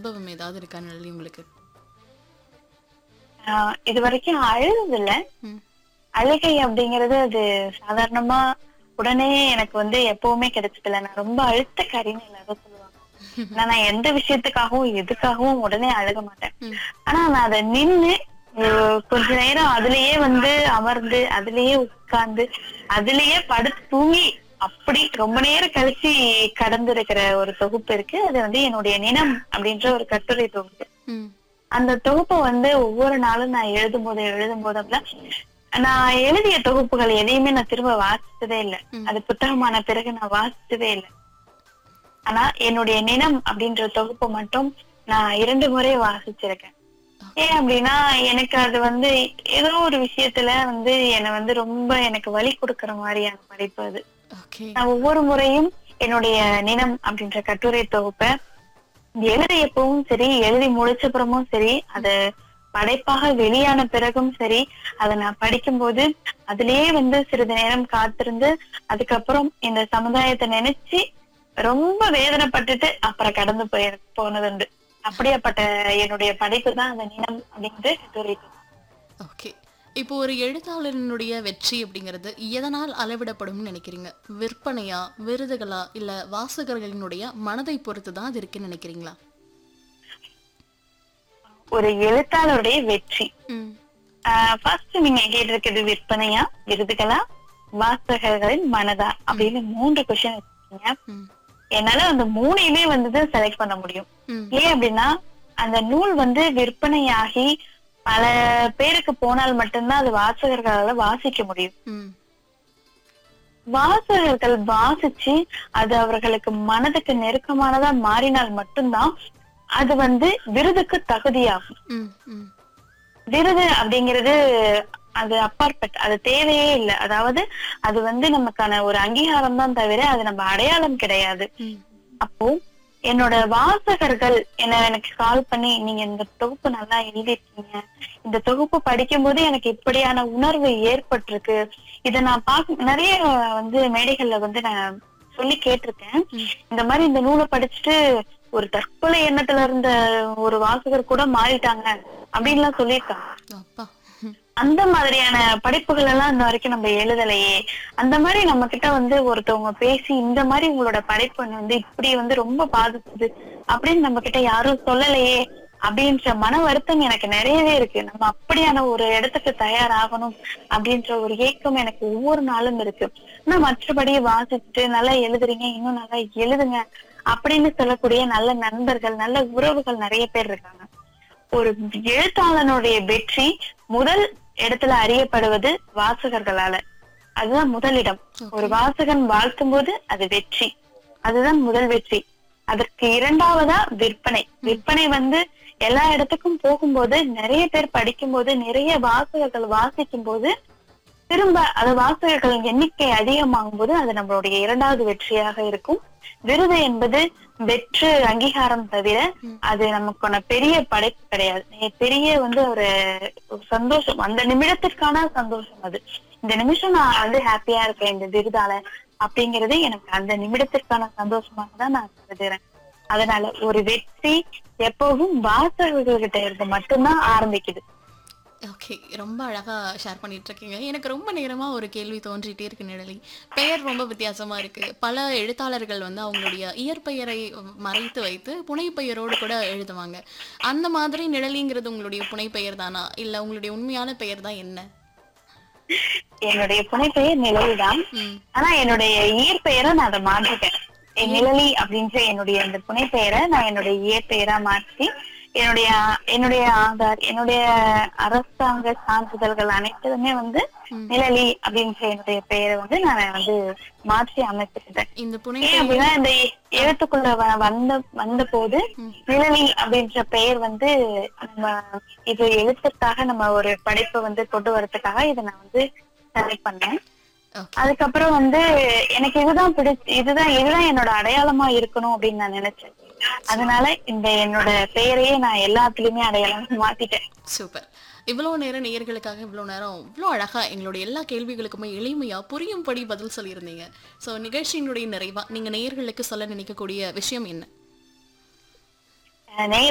அனுபவம் ஏதாவது இருக்கா நிழலி உங்களுக்கு ஆஹ் இது வரைக்கும் அழுதுல ம். அழுகை அப்படிங்கிறது அது சாதாரணமா உடனே எனக்கு வந்து எப்பவுமே கிடைச்சதில்ல நான் ரொம்ப அழுத்தக்காரின்னு எல்லாரும் சொல்லுவாங்க ஆனா நான் எந்த விஷயத்துக்காகவும் எதுக்காகவும் உடனே அழுக மாட்டேன் ம். ஆனா நான் அதை நின்னு அஹ், கொஞ்ச நேரம் அதுலயே வந்து அமர்ந்து அதுலயே உட்கார்ந்து அதுலயே படுத்து தூங்கி அப்படி ரொம்ப நேரம் கழிச்சு கடந்திருக்கிற ஒரு தொகுப்பு இருக்கு அது வந்து என்னுடைய நினம் அப்படின்ற ஒரு கட்டுரை தொகுப்பு ம் அந்த தொகுப்பை வந்து ஒவ்வொரு நாளும் நான் எழுதும் போது எழுதும் போதெல்லாம் நான் எழுதிய தொகுப்புகள் எதையுமே நான் திரும்ப வாசிச்சதே இல்லை ம். அது புத்தகமான பிறகு நான் வாசிச்சதே இல்லை ஆனா என்னுடைய நினம் அப்படின்ற தொகுப்பை மட்டும் நான் இரண்டு முறை வாசிச்சிருக்கேன் ஏன் அப்படின்னா எனக்கு அது வந்து ஏதோ ஒரு விஷயத்துல வந்து என்னை வந்து ரொம்ப எனக்கு வலி கொடுக்கிற மாதிரியான படிப்பு அது ஓகே நான் ஒவ்வொரு முறையும் என்னுடைய நினம் அப்படின்ற கட்டுரை தொகுப்பை எழுதியப்பவும் சரி எழுதி முடிச்சப்புறமும் சரி அது படைப்பாக வெளியான பிறகும் சரி அதை நான் படிக்கும்போது அதிலேயே வந்து சிறிது நேரம் காத்திருந்து அதுக்கப்புறம் இந்த சமுதாயத்தை நினைச்சு ரொம்ப வேதனைப்பட்டுட்டு அப்புறம் கடந்து போய் போனதுண்டு அப்படியாப்பட்ட என்னுடைய படைப்பு தான் அந்த நினம் அப்படிங்கிற கட்டுரை தொகுப்பு. ஓகே இப்போ ஒரு எழுத்தாளரினுடைய வெற்றி அப்படிங்கிறது எதனால் அளவிடப்படும்னு நினைக்கிறீங்க விற்பனையா விருதுகளா இல்ல வாசகர்களினுடைய மனதை பொறுத்து தான் அது இருக்குன்னு நினைக்கிறீங்களா ஒரு எழுத்தாளருடைய வெற்றி ம் ஃபர்ஸ்ட் நீங்க கேட்டிருக்கிறது விற்பனையா விருதுகளா வாசகர்களின் மனதா அப்படின்னு மூன்று கொஸ்டின் வச்சிருக்கீங்க ம் என்னால அந்த மூணையுமே வந்து செலக்ட் பண்ண முடியும் ம் ஏன் அப்படின்னா அந்த நூல் வந்து விற்பனையாகி பல பேருக்கு போனால் மட்டும்தான் அது வாசகர்களால வாசிக்க முடியும் ம் வாசகர்கள் வாசிச்சு அது அவர்களுக்கு மனதுக்கு நெருக்கமானதா மாறினால் மட்டும்தான் அது வந்து விருதுக்கு தகுதியாகும் ம் ம் விருது அப்படிங்கிறது அது அப்பாற்பட்ட அது தேவையே இல்லை அதாவது அது வந்து நமக்கான ஒரு அங்கீகாரம் தான் தவிர அது நம்ம அடையாளம் கிடையாது ம் அப்போ என்னோட வாசகர்கள் என்ன எனக்கு கால் பண்ணி நீங்க இந்த தொகுப்பு நல்லா எழுதிருக்கீங்க இந்த தொகுப்பு படிக்கும்போது எனக்கு இப்படியான உணர்வு ஏற்பட்டிருக்கு இத நான் பார்க்க நிறைய வந்து மேடைகள்ல வந்து நான் சொல்லி கேட்டிருக்கேன் ம். இந்த மாதிரி இந்த நூலை படிச்சுட்டு ஒரு தற்கொலை எண்ணத்துல இருந்த ஒரு வாசகர் கூட மாறிட்டாங்க அப்படின்லாம் சொல்லியிருக்காங்க அப்பா ம் அந்த மாதிரியான படைப்புகள் எல்லாம் இந்த வரைக்கும் நம்ம எழுதலையே அந்த மாதிரி நம்ம கிட்ட வந்து ஒருத்தவங்க பேசி இந்த மாதிரி உங்களோட படைப்பு வந்து இப்படி வந்து ரொம்ப பாதிச்சுது அப்படின்னு நம்ம கிட்ட யாரும் சொல்லலையே அப்படின்ற மன வருத்தம் எனக்கு நிறையவே இருக்கு நம்ம அப்படியான ஒரு இடத்துக்கு தயாராகணும் அப்படின்ற ஒரு ஏக்கம் எனக்கு ஒவ்வொரு நாளும் இருக்கு ஆனா மற்றபடி வாசிச்சுட்டு நல்லா எழுதுறீங்க இன்னும் நல்லா எழுதுங்க அப்படின்னு சொல்லக்கூடிய நல்ல நண்பர்கள் நல்ல உறவுகள் நிறைய பேர் இருக்காங்க ஒரு எழுத்தாளனுடைய வெற்றி முதல் இடத்துல அறியப்படுவது வாசகர்களால அதுதான் முதலிடம் ஒரு வாசகன் வாழ்த்தும் போது அது வெற்றி அதுதான் முதல் வெற்றி அதற்கு இரண்டாவதா விற்பனை விற்பனை வந்து எல்லா இடத்துக்கும் போகும்போது நிறைய பேர் படிக்கும்போது நிறைய வாசகர்கள் வாசிக்கும் போது திரும்ப அது வாசகர்களின் எண்ணிக்கை அதிகமாகும் போது அது நம்மளுடைய இரண்டாவது வெற்றியாக இருக்கும் விருது என்பது வெற்று அங்கீகாரம் தவிர அது நமக்கான பெரிய படைப்பு கிடையாது ஏ, பெரிய வந்து ஒரு ஒரு சந்தோஷம் அந்த நிமிடத்திற்கான சந்தோஷம் அது இந்த நிமிஷம் நான் வந்து ஹாப்பியா இருக்கேன் இந்த விருதால அப்படிங்கிறது எனக்கு அந்த நிமிடத்திற்கான சந்தோஷமாக தான் நான் கருதுறேன் அதனால ஒரு வெற்றி எப்பவும் வாசகர்கள்கிட்ட இருந்து மட்டும்தான் ஆரம்பிக்குது ஓகே ரொம்ப அழகா ஷேர் பண்ணிட்டு இருக்கீங்க எனக்கு ரொம்ப நேரமா ஒரு கேள்வி தோன்றிட்டே இருக்கு நிழலி பெயர் ரொம்ப வித்தியாசமா இருக்கு பல எழுத்தாளர்கள் வந்து அவங்களுடைய இயற்பெயரை மறைத்து வைத்து புனைப்பெயரோடு கூட எழுதுவாங்க அந்த மாதிரி நிழலிங்கிறது உங்களுடைய புனைப்பெயர் தானா இல்ல உங்களுடைய உண்மையான பெயர் தான் என்ன என்னுடைய புனைப்பெயர் நிழலிதான் ம் ஆனா என்னுடைய இயற்பெயரை நான் அதை மாற்றிட்டேன் என் நிழலி அப்படின்ற என்னுடைய அந்த புனைப்பெயரை நான் என்னுடைய இயற்பெயரா மாற்றி என்னுடைய என்னுடைய ஆதார் என்னுடைய அரசாங்க சான்றிதழ்கள் அனைத்துமே வந்து ம். நிழலி அப்படின்ற என்னுடைய பெயரை வந்து நான் வந்து மாற்றி அமைச்சிருந்தேன் இந்த ஏன் புனைப்பெயர் அப்படின்னா இந்த எழுத்துக்குள்ள வ- வந்த வந்த போது ம். நிழலி அப்படின்ற பெயர் வந்து நம்ம இது எழுத்துக்காக நம்ம ஒரு படைப்பை வந்து கொண்டு வரதுக்காக இதை நான் வந்து செலக்ட் பண்ணேன் ஓகே அதுக்கப்புறம் வந்து எனக்கு இதுதான் பிடிச்சு இதுதான் இதுதான் என்னோட அடையாளமா இருக்கணும் அப்படின்னு நான் நினைச்சேன் அதனால இந்த என்னோட பெயரையே நான் எல்லாத்துலயுமே அடையாளமா மாத்திட்டேன் சூப்பர் இவ்வளோ நேரம் நேயர்களுக்காக இவ்வளோ நேரம் இவ்வளோ அழகா எங்களுடைய எல்லா கேள்விகளுக்குமே எளிமையா புரியும்படி பதில் சொல்லியிருந்தீங்க ஸோ நிகழ்ச்சியினுடைய நிறைவா நீங்க நேயர்களுக்கு சொல்ல நினைக்கக்கூடிய விஷயம் என்ன அஹ் நேயர்